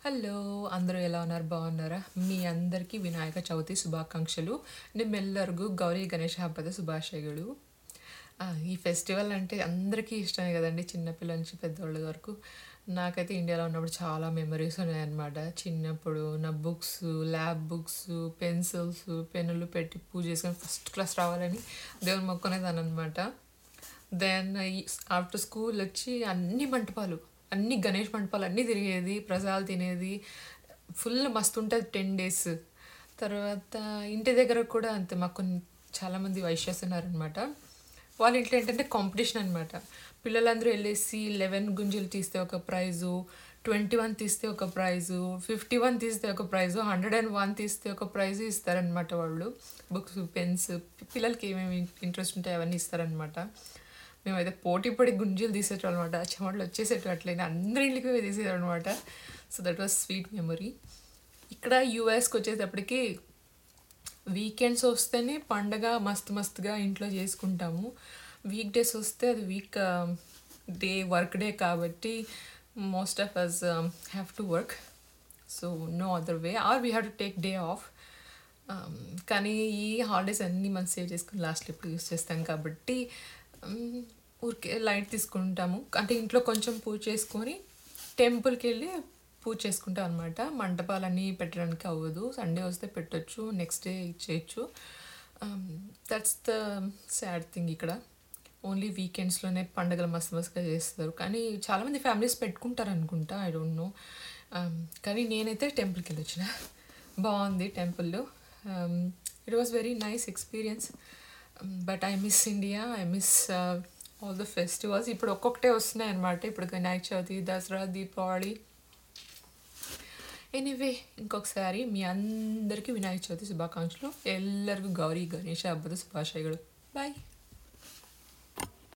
hello అందరూ ఎలా ఉన్నారు బాగున్నారా మీ అందరికీ వినాయక చవితి శుభాకాంక్షలు నిಮ್ಮೆಲ್ಲರಿಗೂ గౌరీ గణేష హబ్బದ శుభాశయಗಳು ఆ, ఈ ఫెస్టివల్ అంటే అందరికీ ఇష్టమే కదండి చిన్నపిల్లల నుంచి పెద్దవాళ్ళ వరకు నాకైతే ఇండియాలో ఉన్నప్పుడు చాలా మెమరీస్ ఉన్నాయన్నమాట చిన్నప్పుడు నా బుక్స్ ల్యాబ్ బుక్స్ పెన్సిల్స్ పెన్నులు పెట్టి పూజ చేసుకొని ఫస్ట్ క్లాస్ రావాలని దేవుని మొక్కునేదాన్ని అనమాట దెన్ ఆఫ్టర్ స్కూల్ వచ్చి అన్ని మంటపాలు అన్ని గణేష్ మంటపాలు అన్నీ తిరిగేది ప్రసాదాలు తినేది ఫుల్ మస్తు ఉంటుంది టెన్ డేస్ తర్వాత ఇంటి దగ్గర కూడా అంతే మాకు కొన్ని చాలామంది వైశ్యాస్ ఉన్నారనమాట వాళ్ళ ఇంట్లో ఏంటంటే కాంపిటీషన్ అనమాట పిల్లలందరూ వెళ్ళేసి లెవెన్ గుంజలు తీస్తే ఒక ప్రైజు ట్వంటీ వన్ తీస్తే ఒక ప్రైజు ఫిఫ్టీ వన్ తీస్తే ఒక ప్రైజు హండ్రెడ్ అండ్ వన్ తీస్తే ఒక ప్రైజు ఇస్తారనమాట వాళ్ళు బుక్స్ పెన్స్ పిల్లలకి ఏమేమి ఇంట్రెస్ట్ ఉంటాయి అవన్నీ ఇస్తారనమాట మేమైతే పోటీ పడి గుంజీలు తీసేటం అనమాట చెమటలు వచ్చేసేటం అట్లయినా అందరి ఇంటికి పోయి తీసేటం అనమాట so that was sweet memory ఇక్కడ యూఎస్కి వచ్చేటప్పటికి వీకెండ్స్ వస్తేనే పండగ మస్తు మస్తుగా ఇంట్లో చేసుకుంటాము వీక్ డేస్ వస్తే అది వీక్ డే వర్క్ డే కాబట్టి most of us have to work so no other way or we have to take day off కానీ ఈ హాలిడేస్ అన్నీ మనం సేవ్ చేసుకుని లాస్ట్లో ఇప్పుడు యూస్ చేస్తాం కాబట్టి um, ఊరికే లైట్ తీసుకుంటాము అంటే ఇంట్లో కొంచెం పూజ చేసుకొని టెంపుల్కి వెళ్ళి పూజ చేసుకుంటాం అనమాట మంటపాలన్నీ పెట్టడానికి అవ్వదు సండే వస్తే పెట్టొచ్చు నెక్స్ట్ డే ఇచ్చేయచ్చు దట్స్ ద సాడ్ థింగ్ ఇక్కడ ఓన్లీ వీకెండ్స్లోనే పండుగలు మస్తు మస్తుగా చేస్తారు కానీ చాలామంది ఫ్యామిలీస్ పెట్టుకుంటారు అనుకుంటా ఐ డోంట్ నో కానీ నేనైతే టెంపుల్కి వెళ్ళి వచ్చిన బాగుంది టెంపుల్లో it was very nice experience but I miss India I miss all the festivals ఇప్పుడు ఒక్కొక్కటే వస్తున్నాయి అనమాట ఇప్పుడు వినాయక చవితి దసరా దీపావళి ఎనీవే ఇంకొకసారి మీ అందరికీ వినాయక చవితి శుభాకాంక్షలు ಎಲ್ಲರಿಗೂ గౌరీ గణేష హబ్బದ శుభాశయಗಳು బాయ్